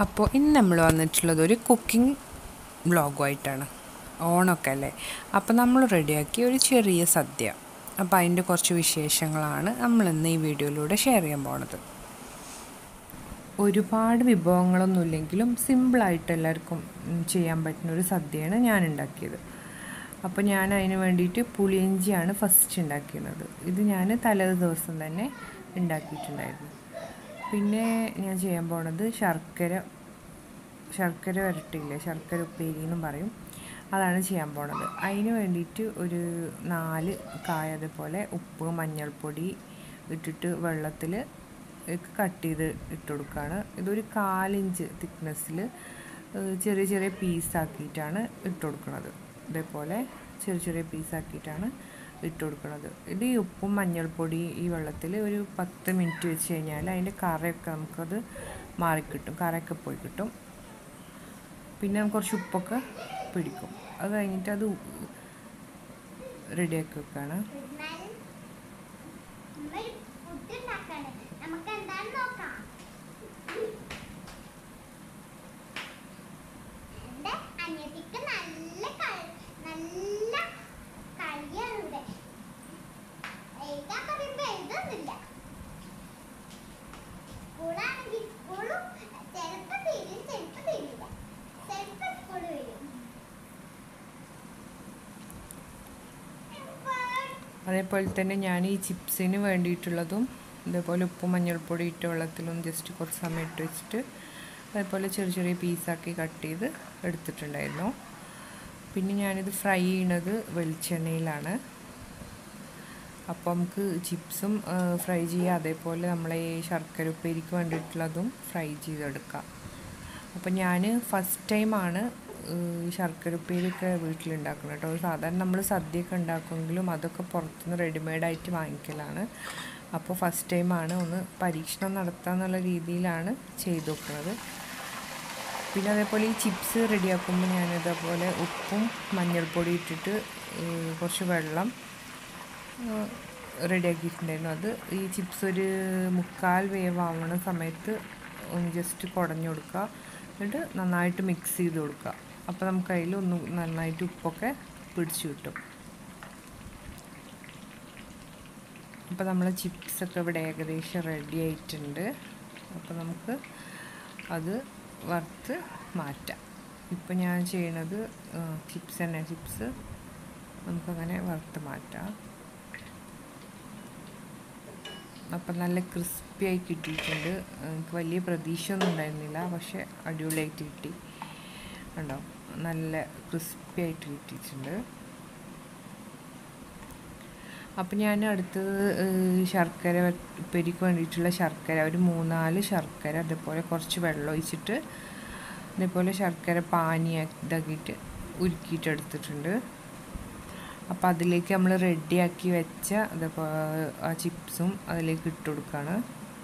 അപ്പോൾ ഇന്ന് നമ്മൾ വന്നിട്ടുള്ളത് ഒരു കുക്കിംഗ് വ്ളോഗുമായിട്ടാണ് ഓണമൊക്കെ അല്ലേ അപ്പോൾ നമ്മൾ റെഡിയാക്കിയ ഒരു ചെറിയ സദ്യ അപ്പോൾ അതിൻ്റെ കുറച്ച് വിശേഷങ്ങളാണ് നമ്മൾ ഇന്ന് ഈ വീഡിയോയിലൂടെ ഷെയർ ചെയ്യാൻ പോണത് ഒരുപാട് വിഭവങ്ങളൊന്നുമില്ലെങ്കിലും സിമ്പിളായിട്ട് എല്ലാവർക്കും ഉം, ചെയ്യാൻ പറ്റുന്ന ഒരു സദ്യയാണ് ഞാൻ ഉണ്ടാക്കിയത് അപ്പോൾ ഞാൻ അതിന് വേണ്ടിയിട്ട് പുളിയിഞ്ചിയാണ് ഫസ്റ്റ് ഉണ്ടാക്കിയിരുന്നത് ഇത് ഞാൻ തലേ ദിവസം തന്നെ ഉണ്ടാക്കിയിട്ടുണ്ടായിരുന്നു പിന്നെ ഞാൻ ചെയ്യാൻ പോണത് ശർക്കര ശർക്കര വരട്ടില്ലേ ശർക്കര ഉപ്പേരി എന്നും പറയും അതാണ് ചെയ്യാൻ പോണത് അതിന് വേണ്ടിയിട്ട് ഒരു നാല് കായ അതേപോലെ ഉപ്പ് മഞ്ഞൾപ്പൊടി ഇട്ടിട്ട് വെള്ളത്തിൽ കട്ട് ചെയ്ത് ഇട്ട് കൊടുക്കുകയാണ് ഇതൊരു കാലിഞ്ച് തിക്നെസ്സിൽ ചെറിയ ചെറിയ പീസാക്കിയിട്ടാണ് ഇട്ട് കൊടുക്കുന്നത് ഇതേപോലെ ചെറിയ ചെറിയ പീസാക്കിയിട്ടാണ് ഇട്ട് കൊടുക്കുന്നത് ഇത് ഈ ഉപ്പും മഞ്ഞൾപ്പൊടി ഈ വെള്ളത്തിൽ ഒരു പത്ത് മിനിറ്റ് വെച്ച് കഴിഞ്ഞാൽ അതിൻ്റെ കറയൊക്കെ നമുക്കത് മാറിക്കിട്ടും കറയൊക്കെ പോയി കിട്ടും പിന്നെ നമുക്ക് കുറച്ച് ഉപ്പൊക്കെ പിടിക്കും അത് കഴിഞ്ഞിട്ട് അത് റെഡിയാക്കി വെക്കുകയാണ് ഫുഡ് ഉണ്ടാക്കാണ് നമുക്ക് എന്താന്ന് നോക്കാം എന്റെ അനിയത്തിക്ക് നല്ല കളി നല്ല കളിയാണ് ഇവിടെ എഴുതാൻ പറയുമ്പോ എഴുതുന്നില്ല സ്കൂളാണെങ്കിൽ സ്കൂളും ചിലപ്പോ തീരും ചിലപ്പോ തീരില്ല ചിലപ്പോ സ്കൂള് വരും അതേപോലെ തന്നെ ഞാൻ ഈ ചിപ്സിന് വേണ്ടിയിട്ടുള്ളതും ഇതേപോലെ ഉപ്പും മഞ്ഞൾപ്പൊടി ഇട്ട വെള്ളത്തിലും ജസ്റ്റ് കുറച്ച് സമയം ഇട്ട് വെച്ചിട്ട് അതേപോലെ ചെറിയ ചെറിയ പീസാക്കി കട്ട് ചെയ്ത് എടുത്തിട്ടുണ്ടായിരുന്നു പിന്നെ ഞാനിത് ഫ്രൈ ചെയ്യണത് വെളിച്ചെണ്ണയിലാണ് അപ്പോൾ നമുക്ക് ചിപ്സും ഫ്രൈ ചെയ്യുക അതേപോലെ നമ്മളെ ഈ ശർക്കര ഉപ്പേരിക്ക് വേണ്ടിയിട്ടുള്ളതും ഫ്രൈ ചെയ്തെടുക്കാം അപ്പോൾ ഞാൻ ഫസ്റ്റ് ടൈമാണ് ഈ ശർക്കര ഉപ്പേരിയൊക്കെ വീട്ടിലുണ്ടാക്കുന്നത് കേട്ടോ സാധാരണ നമ്മൾ സദ്യയൊക്കെ ഉണ്ടാക്കുമെങ്കിലും അതൊക്കെ പുറത്തുനിന്ന് റെഡിമെയ്ഡായിട്ട് വാങ്ങിക്കലാണ് അപ്പോൾ ഫസ്റ്റ് ടൈമാണ് ഒന്ന് പരീക്ഷണം നടത്താന്നുള്ള രീതിയിലാണ് ചെയ്ത് നോക്കുന്നത് പിന്നെ അതേപോലെ ഈ ചിപ്സ് റെഡിയാക്കുമ്പോൾ ഞാൻ ഇതേപോലെ ഉപ്പും മഞ്ഞൾപ്പൊടി ഇട്ടിട്ട് ഏഹ്, കുറച്ച് വെള്ളം റെഡിയാക്കിയിട്ടുണ്ടായിരുന്നു അത് ഈ ചിപ്സ് ഒരു മുക്കാൽ വേവ് ആവണ സമയത്ത് ഒന്ന് ജസ്റ്റ് കുടഞ്ഞു കൊടുക്കുക എന്നിട്ട് നന്നായിട്ട് മിക്സ് ചെയ്ത് കൊടുക്കുക അപ്പോൾ നമുക്ക് അതിൽ ഒന്ന് നന്നായിട്ട് ഉപ്പൊക്കെ പിടിച്ചു കിട്ടും അപ്പോൾ നമ്മൾ ചിപ്സൊക്കെ ഇവിടെ ഏകദേശം റെഡി ആയിട്ടുണ്ട് അപ്പോൾ നമുക്ക് അത് വറുത്ത് മാറ്റാം ഇപ്പോൾ ഞാൻ ചെയ്യണത് ചിപ്സ് തന്നെ ചിപ്സ് നമുക്കങ്ങനെ വറുത്ത് മാറ്റാം അപ്പം നല്ല ക്രിസ്പി ആയി കിട്ടിയിട്ടുണ്ട് എനിക്ക് വലിയ പ്രതീക്ഷ ഒന്നും ഉണ്ടായിരുന്നില്ല പക്ഷെ അടിപൊളിയായിട്ട് കിട്ടി കണ്ടോ നല്ല ക്രിസ്പി ആയിട്ട് കിട്ടിയിട്ടുണ്ട് അപ്പം ഞാൻ അടുത്തത് ഏഹ്, ശർക്കര ഉപ്പേരിക്ക് വേണ്ടിയിട്ടുള്ള ശർക്കര ഒരു മൂന്നാല് ശർക്കര അതേപോലെ കുറച്ച് വെള്ളം ഒഴിച്ചിട്ട് അതേപോലെ ശർക്കര പാനി ഇതാക്കിയിട്ട് ഉരുക്കിയിട്ട് എടുത്തിട്ടുണ്ട് അപ്പം അതിലേക്ക് നമ്മൾ റെഡിയാക്കി വെച്ച അതേപോലെ ആ ചിപ്സും അതിലേക്ക് ഇട്ട് കൊടുക്കുകയാണ്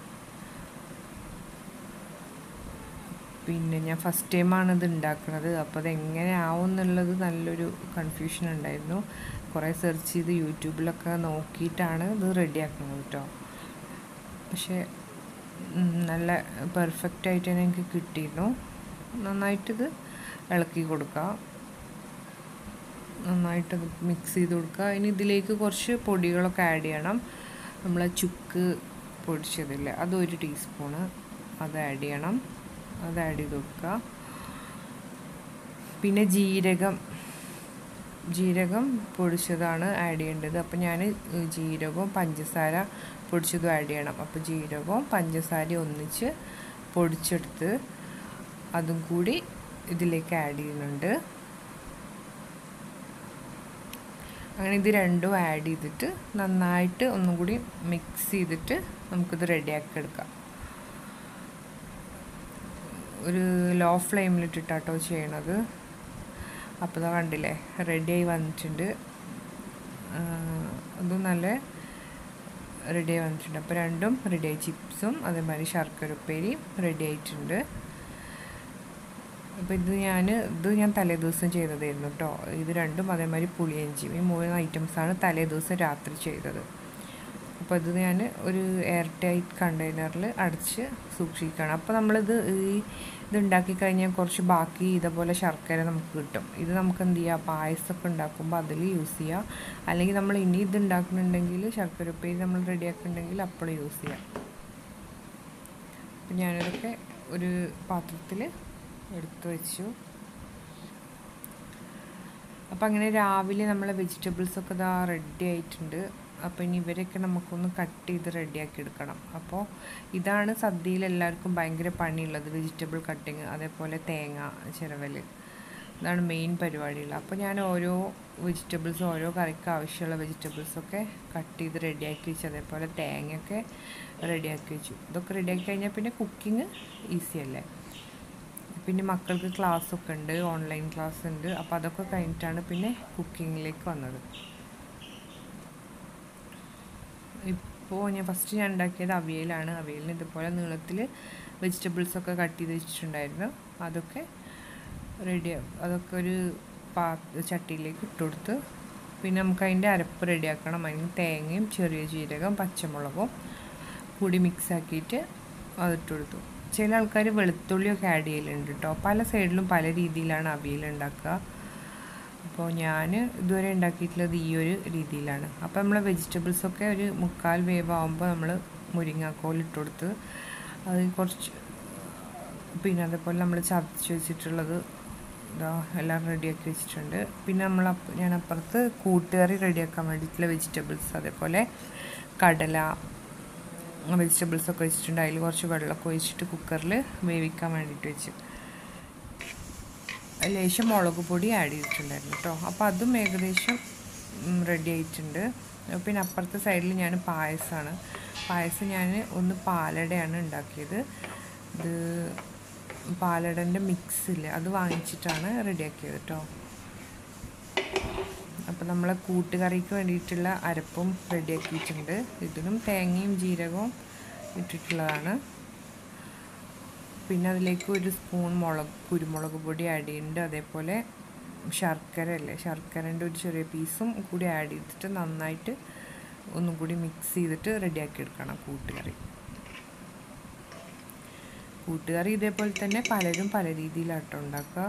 പിന്നെ ഞാൻ ഫസ്റ്റ് ടൈമാണ് ഇത് ഉണ്ടാക്കുന്നത് അപ്പോൾ അത് എങ്ങനെ ആവും എന്നുള്ളത് നല്ലൊരു കൺഫ്യൂഷൻ ഉണ്ടായിരുന്നു കുറേ സെർച്ച് ചെയ്ത് യൂട്യൂബിലൊക്കെ നോക്കിയിട്ടാണ് ഇത് റെഡിയാക്കുന്നത് കേട്ടോ പക്ഷേ ഉം, നല്ല പെർഫെക്റ്റ് ആയിട്ട് തന്നെ എനിക്ക് കിട്ടിയിരുന്നു നന്നായിട്ടിത് ഇളക്കി കൊടുക്കുക നന്നായിട്ട് മിക്സ് ചെയ്ത് കൊടുക്കുക ഇനി ഇതിലേക്ക് കുറച്ച് പൊടികളൊക്കെ ആഡ് ചെയ്യണം നമ്മൾ ചുക്ക് പൊടിച്ചതില്ലേ അത് ഒരു ടീസ്പൂണ് അത് ആഡ് ചെയ്യണം അത് ആഡ് ചെയ്ത് കൊടുക്കുക പിന്നെ ജീരകം ജീരകം പൊടിച്ചതാണ് ആഡ് ചെയ്യേണ്ടത് അപ്പോൾ ഞാൻ ജീരകവും പഞ്ചസാര പൊടിച്ചതും ആഡ് ചെയ്യണം അപ്പോൾ ജീരകവും പഞ്ചസാരയും ഒന്നിച്ച് പൊടിച്ചെടുത്ത് അതും കൂടി ഇതിലേക്ക് ആഡ് ചെയ്യുന്നുണ്ട് അങ്ങനെ ഇത് രണ്ടും ആഡ് ചെയ്തിട്ട് നന്നായിട്ട് ഒന്നും കൂടി മിക്സ് ചെയ്തിട്ട് നമുക്കിത് റെഡിയാക്കി എടുക്കാം ഒരു ലോ ഫ്ലെയിമിലിട്ടിട്ടാട്ടോ ചെയ്യണത് അപ്പോൾ ഇതാ കണ്ടില്ലേ റെഡിയായി വന്നിട്ടുണ്ട് ആ, അതും നല്ല റെഡിയായി വന്നിട്ടുണ്ട് അപ്പോൾ രണ്ടും റെഡിയായി ചിപ്സും അതേമാതിരി ശർക്കര ഉപ്പേരിയും റെഡി ആയിട്ടുണ്ട് അപ്പോൾ ഇത് ഞാൻ ഇത് ഞാൻ തലേ ദിവസം ചെയ്തതായിരുന്നു കേട്ടോ ഇത് രണ്ടും അതേമാതിരി പുളിയഞ്ചിയും ഈ മൂന്ന് ഐറ്റംസാണ് തലേ ദിവസം രാത്രി ചെയ്തത് അപ്പോൾ ഇത് ഞാൻ ഒരു എയർ ടൈറ്റ് കണ്ടെയ്നറിൽ അടച്ച് സൂക്ഷിക്കുകയാണ് അപ്പോൾ നമ്മളിത് ഈ ഇത് ഉണ്ടാക്കി കഴിഞ്ഞാൽ കുറച്ച് ബാക്കി ഇതേപോലെ ശർക്കര നമുക്ക് കിട്ടും ഇത് നമുക്ക് എന്ത് ചെയ്യുക പായസമൊക്കെ ഉണ്ടാക്കുമ്പോൾ അതിൽ യൂസ് ചെയ്യുക അല്ലെങ്കിൽ നമ്മൾ ഇനി ഇത് ഉണ്ടാക്കുന്നുണ്ടെങ്കിൽ ശർക്കര ഉപ്പേരി നമ്മൾ റെഡിയാക്കുന്നുണ്ടെങ്കിൽ അപ്പോൾ യൂസ് ചെയ്യാം അപ്പം ഞാനിതൊക്കെ ഒരു പാത്രത്തിൽ എടുത്ത് വെച്ചു അപ്പം അങ്ങനെ രാവിലെ നമ്മളെ വെജിറ്റബിൾസൊക്കെ ഇതാ റെഡി ആയിട്ടുണ്ട് അപ്പോൾ ഇനി ഇവരൊക്കെ നമുക്കൊന്ന് കട്ട് ചെയ്ത് റെഡിയാക്കി എടുക്കണം അപ്പോൾ ഇതാണ് സദ്യയിൽ എല്ലാവർക്കും ഭയങ്കര പണിയുള്ളത് വെജിറ്റബിൾ കട്ടിങ് അതേപോലെ തേങ്ങ ചിരവൽ ഇതാണ് മെയിൻ പരിപാടികൾ അപ്പോൾ ഞാൻ ഓരോ വെജിറ്റബിൾസ് ഓരോ കറിക്ക് ആവശ്യമുള്ള വെജിറ്റബിൾസൊക്കെ കട്ട് ചെയ്ത് റെഡിയാക്കി വെച്ചു അതേപോലെ തേങ്ങയൊക്കെ റെഡിയാക്കി വെച്ചു ഇതൊക്കെ റെഡിയാക്കി കഴിഞ്ഞാൽ പിന്നെ കുക്കിംഗ് ഈസി അല്ലേ പിന്നെ മക്കൾക്ക് ക്ലാസ്സൊക്കെ ഉണ്ട് ഓൺലൈൻ ക്ലാസ് ഉണ്ട് അപ്പോൾ അതൊക്കെ കഴിഞ്ഞിട്ടാണ് പിന്നെ കുക്കിങ്ങിലേക്ക് വന്നത് ഇപ്പോൾ ഞാൻ ഫസ്റ്റ് ഞാൻ ഉണ്ടാക്കിയത് അവിയലാണ് അവിയലിന് ഇതുപോലെ നീളത്തിൽ വെജിറ്റബിൾസൊക്കെ കട്ട് ചെയ്ത് വെച്ചിട്ടുണ്ടായിരുന്നു അതൊക്കെ റെഡി അതൊക്കെ ഒരു പാ ചട്ടിയിലേക്ക് ഇട്ട് കൊടുത്ത് പിന്നെ നമുക്ക് അതിൻ്റെ അരപ്പ് റെഡിയാക്കണം അതിന് തേങ്ങയും ചെറിയ ജീരകം പച്ചമുളകും കൂടി മിക്സ് ആക്കിയിട്ട് അതിട്ട് കൊടുത്തു ചില ആൾക്കാർ വെളുത്തുള്ളിയൊക്കെ ആഡ് ചെയ്യലുണ്ട് കേട്ടോ പല സൈഡിലും പല രീതിയിലാണ് അവിയൽ ഉണ്ടാക്കുക അപ്പോൾ ഞാൻ ഇതുവരെ ഉണ്ടാക്കിയിട്ടുള്ളത് ഈ ഒരു രീതിയിലാണ് അപ്പോൾ നമ്മൾ വെജിറ്റബിൾസൊക്കെ ഒരു മുക്കാൽ വേവ് ആകുമ്പോൾ നമ്മൾ മുരിങ്ങാക്കോൽ ഇട്ട് കൊടുത്ത് അത് കുറച്ച് പിന്നെ അതേപോലെ നമ്മൾ ചതച്ച് വെച്ചിട്ടുള്ളത് ഇതാ എല്ലാം റെഡിയാക്കി വെച്ചിട്ടുണ്ട് പിന്നെ നമ്മൾ ഞാൻ അപ്പുറത്ത് കൂട്ടുകറി റെഡിയാക്കാൻ വേണ്ടിയിട്ടുള്ള വെജിറ്റബിൾസ് അതേപോലെ കടല വെജിറ്റബിൾസൊക്കെ വെച്ചിട്ടുണ്ട് അതിൽ കുറച്ച് വെള്ളമൊക്കെ ഒഴിച്ചിട്ട് കുക്കറിൽ വേവിക്കാൻ വേണ്ടിയിട്ട് വെച്ച് ലേശം മുളക് പൊടി ആഡ് ചെയ്തിട്ടുണ്ടായിരുന്നു കേട്ടോ അപ്പോൾ അതും ഏകദേശം റെഡി ആയിട്ടുണ്ട് പിന്നെ അപ്പുറത്തെ സൈഡിൽ ഞാൻ പായസമാണ് പായസം ഞാൻ ഒന്ന് പാലടയാണ് ഉണ്ടാക്കിയത് ഇത് പാലടൻ്റെ മിക്സില്ലേ അത് വാങ്ങിച്ചിട്ടാണ് റെഡിയാക്കിയത് കേട്ടോ അപ്പോൾ നമ്മളെ കൂട്ടുകറിക്ക് വേണ്ടിയിട്ടുള്ള അരപ്പും റെഡിയാക്കിയിട്ടുണ്ട് ഇതിനും തേങ്ങയും ജീരകവും ഇട്ടിട്ടുള്ളതാണ് പിന്നെ അതിലേക്ക് ഒരു സ്പൂൺ മുളക് കുരുമുളക് പൊടി ആഡ് ചെയ്യുന്നുണ്ട് അതേപോലെ ശർക്കര അല്ലേ ശർക്കരൻ്റെ ഒരു ചെറിയ പീസും കൂടി ആഡ് ചെയ്തിട്ട് നന്നായിട്ട് ഒന്നും കൂടി മിക്സ് ചെയ്തിട്ട് റെഡിയാക്കി എടുക്കണം കൂട്ടുകറി കൂട്ടുകറി ഇതേപോലെ തന്നെ പലരും പല രീതിയിലാട്ടോ ഉണ്ടാക്കുക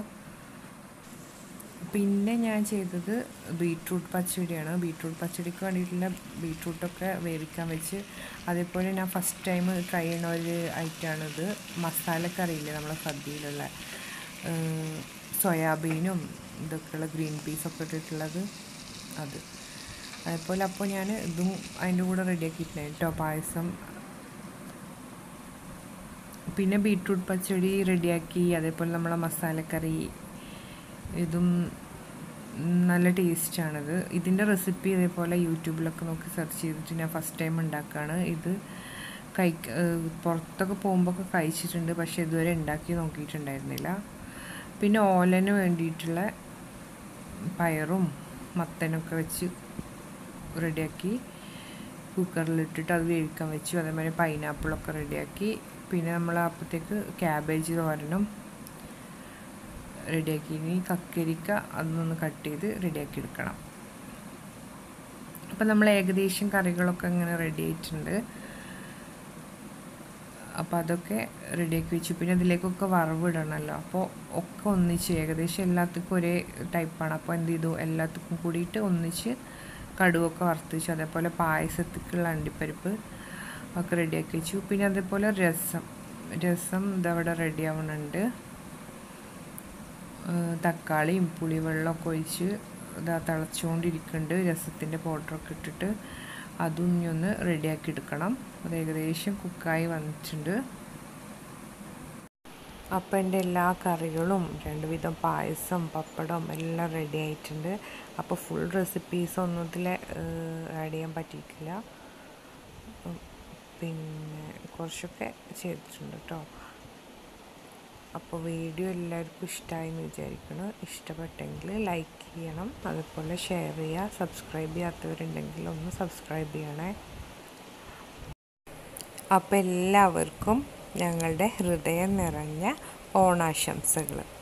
പിന്നെ ഞാൻ ചെയ്തത് ബീട്രൂട്ട് പച്ചടിയാണ് ബീട്രൂട്ട് പച്ചടിക്ക് വേണ്ടിയിട്ടുള്ള ബീട്രൂട്ടൊക്കെ വേവിക്കാൻ വെച്ച് അതേപോലെ ഞാൻ ഫസ്റ്റ് ടൈം ട്രൈ ചെയ്യുന്ന ഒരു ഐറ്റമാണിത് മസാലക്കറിയില്ലേ നമ്മളെ സദ്യയിലുള്ള സോയാബീനും ഇതൊക്കെയുള്ള ഗ്രീൻ പീസൊക്കെ ഇട്ടിട്ടുള്ളത് അത് അതേപോലെ അപ്പോൾ ഞാൻ ഇതും അതിൻ്റെ കൂടെ റെഡിയാക്കിയിട്ടുണ്ടായിരുന്നു കേട്ടോ പായസം പിന്നെ ബീട്രൂട്ട് പച്ചടി റെഡിയാക്കി അതേപോലെ നമ്മളെ മസാലക്കറി ഇതും നല്ല ടേസ്റ്റാണിത് ഇതിൻ്റെ റെസിപ്പി ഇതേപോലെ യൂട്യൂബിലൊക്കെ നോക്കി സെർച്ച് ചെയ്തിട്ട് ഞാൻ ഫസ്റ്റ് ടൈം ഉണ്ടാക്കുകയാണ് ഇത് കഴി പുറത്തൊക്കെ പോകുമ്പോൾ ഒക്കെ കഴിച്ചിട്ടുണ്ട് പക്ഷേ ഇതുവരെ ഉണ്ടാക്കി നോക്കിയിട്ടുണ്ടായിരുന്നില്ല പിന്നെ ഓലന് വേണ്ടിയിട്ടുള്ള പയറും മത്തനൊക്കെ വെച്ച് റെഡിയാക്കി കുക്കറിലിട്ടിട്ട് അത് വേവിക്കാൻ വെച്ചു അതേമാതിരി പൈനാപ്പിളൊക്കെ റെഡിയാക്കി പിന്നെ നമ്മൾ അപ്പോഴത്തേക്ക് ക്യാബേജ് തോരനും റെഡിയാക്കി ഇനി കക്കരിക്ക അതൊന്ന് കട്ട് ചെയ്ത് റെഡിയാക്കി എടുക്കണം അപ്പം നമ്മൾ ഏകദേശം കറികളൊക്കെ ഇങ്ങനെ റെഡി ആയിട്ടുണ്ട് അപ്പോൾ അതൊക്കെ റെഡിയാക്കി വെച്ചു പിന്നെ അതിലേക്കൊക്കെ വറവിടണമല്ലോ അപ്പോൾ ഒക്കെ ഒന്നിച്ച് ഏകദേശം എല്ലാത്തിനും ഒരേ ടൈപ്പാണ് അപ്പോൾ എന്ത് ചെയ്തു എല്ലാത്തിനും കൂടിയിട്ട് ഒന്നിച്ച് കടുവൊക്കെ വറുത്ത് വെച്ചു അതേപോലെ പായസത്തിക്കുള്ള അണ്ടിപ്പരിപ്പ് ഒക്കെ റെഡിയാക്കി വെച്ചു പിന്നെ അതേപോലെ രസം രസം ഇതവിടെ റെഡി ആവുന്നുണ്ട് തക്കാളിയും പുളിവെള്ളമൊക്കെ ഒഴിച്ച് ഇതാ തിളച്ചുകൊണ്ടിരിക്കുന്നുണ്ട് രസത്തിൻ്റെ പൗഡറൊക്കെ ഇട്ടിട്ട് അതും ഇനി ഒന്ന് റെഡിയാക്കി എടുക്കണം അത് ഏകദേശം കുക്കായി വന്നിട്ടുണ്ട് അപ്പം എൻ്റെ എല്ലാ കറികളും രണ്ട് വിധം പായസം പപ്പടം എല്ലാം റെഡി ആയിട്ടുണ്ട് അപ്പോൾ ഫുൾ റെസിപ്പീസ് ഒന്നും ഇതിൽ ആഡ് ചെയ്യാൻ പറ്റിയിട്ടില്ല പിന്നെ കുറച്ചൊക്കെ ചെയ്തിട്ടുണ്ട് കേട്ടോ അപ്പോൾ വീഡിയോ എല്ലാവർക്കും ഇഷ്ടമായി എന്ന് വിചാരിക്കുന്നു ഇഷ്ടപ്പെട്ടെങ്കിൽ ലൈക്ക് ചെയ്യണം അതുപോലെ ഷെയർ ചെയ്യുക സബ്സ്ക്രൈബ് ചെയ്യാത്തവരുണ്ടെങ്കിൽ ഒന്ന് സബ്സ്ക്രൈബ് ചെയ്യണേ അപ്പോൾ എല്ലാവർക്കും ഞങ്ങളുടെ ഹൃദയം നിറഞ്ഞ ഓണാശംസകൾ